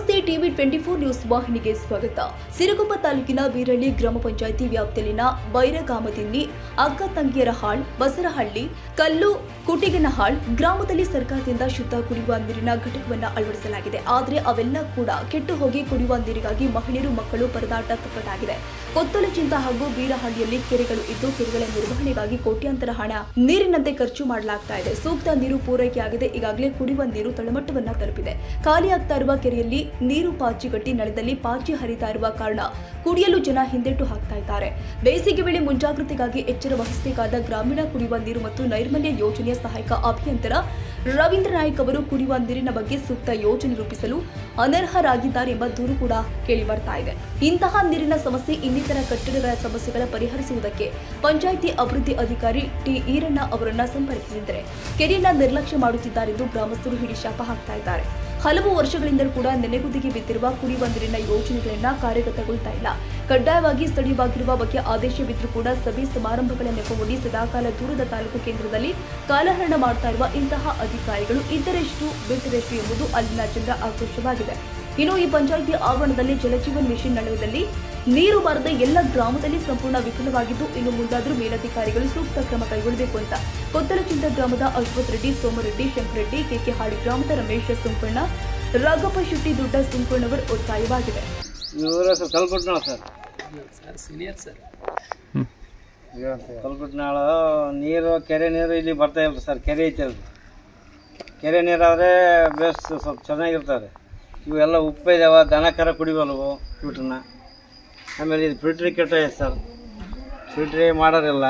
ನಮಸ್ತೆ TV twenty four news ವಾಹಿನಿಗೆ ಸ್ವಾಗತ ಸಿರುಗುಪ್ಪ ತಾಲೂಕಿನ ಬೀರಳ್ಳಿ ಗ್ರಾಮ ಪಂಚಾಯಿತಿ ವ್ಯಾಪ್ತಿಯಲ್ಲಿನ ಬೈರಗಾಮದಿನ್ನಿ ಅಕ್ಕ ತಂಗಿಯರ ಹಾಳ್ ಬಸರಹಳ್ಳಿ ಕಲ್ಲು ಕುಟಿಗನಹಾಳ್ ಗ್ರಾಮದಲ್ಲಿ ಸರ್ಕಾರದಿಂದ ಶುದ್ಧ ಕುಡಿಯುವ ನೀರಿನ ಘಟಕವನ್ನ ಅಳವಡಿಸಲಾಗಿದೆ ಆದರೆ ಅವೆಲ್ಲ ಕೂಡ ಕೆಟ್ಟು ಹೋಗಿ ಕುಡಿಯುವ ನೀರಿಗಾಗಿ ಮಹಿಳೆಯರು ಮಕ್ಕಳು ಪರದಾಟ ತಪ್ಪಟಾಗಿದೆ ಕೊತ್ತಲಚಿಂತ ಹಾಗೂ ಬೀರಹಳ್ಳಿಯಲ್ಲಿ ಕೆರೆಗಳು ಇದ್ದು ಕೆರೆಗಳ ನಿರ್ವಹಣೆಗಾಗಿ ಕೋಟ್ಯಾಂತರ ಹಣ ನೀರಿನಂತೆ ಖರ್ಚು ಮಾಡಲಾಗ್ತಾ ಇದೆ ಸೂಕ್ತ ನೀರು ಪೂರೈಕೆಯಾಗಿದೆ ಈಗಾಗಲೇ ಕುಡಿಯುವ ನೀರು ತಳಮಟ್ಟವನ್ನ ತಲುಪಿದೆ ಖಾಲಿಯಾಗ್ತಾ ಇರುವ ಕೆರೆಯಲ್ಲಿ ನೀರು ಪಾಚಿಗಟ್ಟಿ ನಳದಲ್ಲಿ ಪಾಚಿ ಹರಿತಾ ಇರುವ ಕಾರಣ ಕುಡಿಯಲು ಜನ ಹಿಂದೆಟ್ಟು ಹಾಕ್ತಾ ಇದ್ದಾರೆ ಬೇಸಿಗೆ ವೇಳೆ ಮುಂಜಾಗ್ರತೆಗಾಗಿ ಎಚ್ಚರ ವಹಿಸಬೇಕಾದ ಗ್ರಾಮೀಣ ಕುಡಿಯುವ ನೀರು ಮತ್ತು ನೈರ್ಮಲ್ಯ ಯೋಜನೆಯ ಸಹಾಯಕ ಅಭಿಯಂತರ ರವೀಂದ್ರ ನಾಯ್ಕ್ ಅವರು ಕುಡಿಯುವ ನೀರಿನ ಬಗ್ಗೆ ಸೂಕ್ತ ಯೋಜನೆ ರೂಪಿಸಲು ಅನರ್ಹರಾಗಿದ್ದಾರೆ ಎಂಬ ದೂರು ಕೂಡ ಕೇಳಿ ಬರ್ತಾ ಇದೆ ಇಂತಹ ನೀರಿನ ಸಮಸ್ಯೆ ಇನ್ನಿತರ ಕಟ್ಟಡಗಳ ಸಮಸ್ಯೆಗಳ ಪರಿಹರಿಸುವುದಕ್ಕೆ ಪಂಚಾಯಿತಿ ಅಭಿವೃದ್ಧಿ ಅಧಿಕಾರಿ ಟಿ ಈರಣ್ಣ ಅವರನ್ನ ಸಂಪರ್ಕಿಸಿದರೆ ಕೆರೆಯನ್ನ ನಿರ್ಲಕ್ಷ್ಯ ಮಾಡುತ್ತಿದ್ದಾರೆಂದು ಗ್ರಾಮಸ್ಥರು ಹಿಡಿ ಶಾಪ ಹಾಕ್ತಾ ಇದ್ದಾರೆ ಹಲವು ವರ್ಷಗಳಿಂದಲೂ ಕೂಡ ನೆನೆಗುದಿಗೆ ಬಿದ್ದಿರುವ ಕುಡಿಯುವ ನೀರಿನ ಯೋಜನೆಗಳನ್ನ ಕಾರ್ಯಗತಗೊಳ್ತಾ ಇಲ್ಲ ಕಡ್ಡಾಯವಾಗಿ ಸ್ಥಳೀಯವಾಗಿರುವ ಬಗ್ಗೆ ಆದೇಶ ಬಿದ್ದರೂ ಕೂಡ ಸಭೆ ಸಮಾರಂಭಗಳ ನೆಪವೊಡ್ಡಿ ಸದಾಕಾಲ ದೂರದ ತಾಲೂಕು ಕೇಂದ್ರದಲ್ಲಿ ಕಾಲಹರಣ ಮಾಡ್ತಾ ಇರುವ ಇಂತಹ ಅಧಿಕಾರಿಗಳು ಇದ್ದರೆಷ್ಟು ಬಿಟ್ಟರೆಷ್ಟು ಎಂಬುದು ಅಲ್ಲಿನ ಜನರ ಆಕ್ರೋಶವಾಗಿದೆ ಇನ್ನು ಈ ಪಂಚಾಯಿತಿ ಆವರಣದಲ್ಲಿ ಜಲಜೀವನ್ ಮಿಷನ್ ನಳದಲ್ಲಿ ನೀರು ಬಾರದೆ ಎಲ್ಲ ಗ್ರಾಮದಲ್ಲಿ ಸಂಪೂರ್ಣ ವಿಫಲವಾಗಿದ್ದು ಇನ್ನು ಮುಂದಾದರೂ ಮೇಲಧಿಕಾರಿಗಳು ಸೂಕ್ತ ಕ್ರಮ ಕೈಗೊಳ್ಳಬೇಕು ಅಂತ ಕೊತ್ತಲಚಿಂತ ಗ್ರಾಮದ ಅಶ್ವಥ್ ರೆಡ್ಡಿ ಸೋಮರೆಡ್ಡಿ ಶಂಕರೆಡ್ಡಿ ಕೆಕೆಹಾಡಿ ಗ್ರಾಮದ ರಮೇಶ್ ಸುಂಕಣ್ಣ ರಾಘಪ್ಪ ಶೆಟ್ಟಿ ದೊಡ್ಡ ಸುಂಕಣ್ಣವರ್ ಒತ್ತಾಯವಾಗಿದೆ ಇವ್ರ ಹೆಸರು Kalgutnal sir sir senior sir Kalgutnal ನೀರು ಕೆರೆ ನೀರು ಇಲ್ಲಿ ಬರ್ತಾ ಇಲ್ಲ ಸರ್ ಕೆರೆ ಐತೆ ಅಲ್ರಿ ಕೆರೆ ನೀರಾದರೆ ಬೇಸ್ ಸ್ವಲ್ಪ ಚೆನ್ನಾಗಿರ್ತಾವೆ ಇವೆಲ್ಲ ಉಪ್ಪು ಇದಾವ ದನ ಕರ ಕುಡಿವಲ್ವು ಫಿಲ್ಟ್ರನ್ನ ಆಮೇಲೆ ಇದು ಫಿಲ್ಟ್ರಿ ಕೆಟ್ಟ ಐತೆ ಸರ್ ಫಿಲ್ಟ್ರಿ ಮಾಡೋರಿಲ್ಲ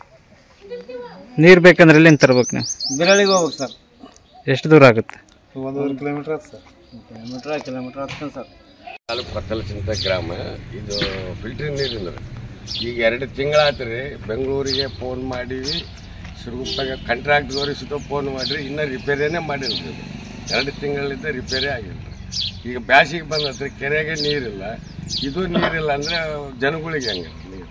ನೀರು ಬೇಕಂದ್ರೆ ಎಲ್ಲಿಂದ ತರ್ಬೇಕು ನೀವು ಬಿರಳಿಗೆ ಹೋಗ್ಬೇಕು ಸರ್ ಎಷ್ಟು ದೂರ ಆಗುತ್ತೆ ಒಂದೂವರೆ ಕಿಲೋಮೀಟ್ರ್ ಆಯ್ತು ಸರ್ ಕಿಲೋಮೀಟ್ರ್ ಕಿಲೋಮೀಟ್ರ್ ಆಗ್ತದೆ ಸರ್ ತಾಲೂಕು ಕೊತ್ತಲಚಿಂತ ಗ್ರಾಮ ಇದು ಫಿಲ್ಟರ್ ನೀರಿಂದ ಈಗ ಎರಡು ತಿಂಗಳಾಯ್ತು ರೀ ಬೆಂಗಳೂರಿಗೆ ಫೋನ್ ಮಾಡೀವಿ ಸಿರುಗುಪ್ಪಾಗ ಕಾಂಟ್ರಾಕ್ಟ್ದವ್ರಿಗೆ ಸುತ್ತ ಫೋನ್ ಮಾಡಿರಿ ಇನ್ನೂ ರಿಪೇರಿನೇ ಮಾಡಿಲ್ಲ ರೀ ಇದು. ಎರಡು ತಿಂಗಳಿಂದ ರಿಪೇರಿ ಆಗಿಲ್ಲ ಈಗ ಬ್ಯಾಸಿಗೆ ಬಂದತ್ರಿ ಕೆರೆಗೆ ನೀರಿಲ್ಲ ಇದು ನೀರಿಲ್ಲ ಅಂದರೆ ಜನಗಳಿಗೆ ಹೆಂಗೆ ನೀರು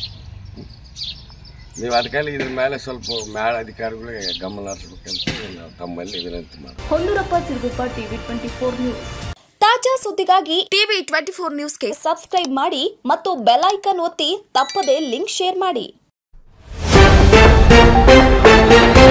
ನೀವು ಅದಕ್ಕಾಗಿ ಇದ್ರ ಮೇಲೆ ಸ್ವಲ್ಪ ಮ್ಯಾಲ ಅಧಿಕಾರಿಗಳಿಗೆ ಗಮನ ಹರಿಸ್ಬೇಕಂತ ನಾವು ತಮ್ಮಲ್ಲಿ ವಿನಂತಿ ಮಾಡ್ತೀವಿ Honnurappa Siruguppa TV twenty four news ತಾಜಾ ಸುದ್ದಿಗಾಗಿ ಟಿವಿ ಟ್ವೆಂಟಿ ಫೋರ್ ನ್ಯೂಸ್ಗೆ ಸಬ್ಸ್ಕ್ರೈಬ್ ಮಾಡಿ ಮತ್ತು ಬೆಲ್ ಐಕಾನ್ ಒತ್ತಿ ತಪ್ಪದೇ ಲಿಂಕ್ ಶೇರ್ ಮಾಡಿ